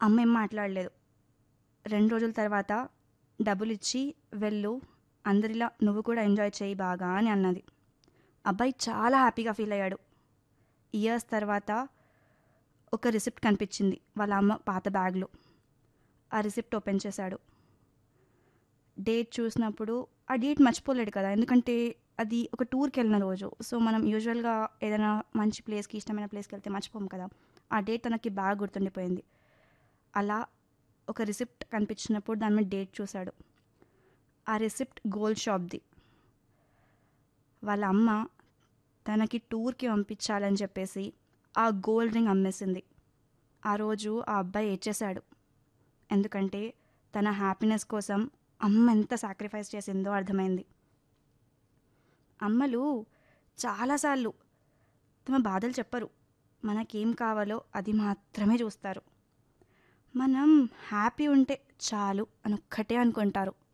అమ్మ ఏం మాట్లాడలేదు రెండు రోజుల తర్వాత డబ్బులు ఇచ్చి వెళ్ళు అందరిలా నువ్వు కూడా ఎంజాయ్ చేయి బాగా అని అన్నది అబ్బాయి చాలా హ్యాపీగా ఫీల్ అయ్యాడు ఇయర్స్ తర్వాత ఒక రిసిప్ట్ కనిపించింది వాళ్ళ అమ్మ పాత బ్యాగ్లో ఆ రిసిప్ట్ ఓపెన్ చేశాడు డేట్ చూసినప్పుడు ఆ డేట్ మర్చిపోలేడు కదా ఎందుకంటే అది ఒక టూర్కి వెళ్ళిన రోజు సో మనం యూజువల్గా ఏదైనా మంచి ప్లేస్కి ఇష్టమైన ప్లేస్కి వెళ్తే మర్చిపోము కదా ఆ డేట్ తనకి బాగా గుర్తుండిపోయింది అలా ఒక రిసిప్ట్ కనిపించినప్పుడు దాని మీద డేట్ చూశాడు ఆ రిసిప్ట్ గోల్డ్ షాప్ది వాళ్ళ అమ్మ తనకి టూర్కి పంపించాలని చెప్పేసి ఆ గోల్డ్ రింగ్ అమ్మేసింది ఆ రోజు ఆ అబ్బాయి ఏడ్చేశాడు ఎందుకంటే తన హ్యాపీనెస్ కోసం అమ్మ ఎంత సాక్రిఫైస్ చేసిందో అర్థమైంది అమ్మలు చాలాసార్లు తమ బాధలు చెప్పరు మనకేం కావాలో అది మాత్రమే చూస్తారు మనం హ్యాపీ ఉంటే చాలు అని ఒక్కటే అనుకుంటారు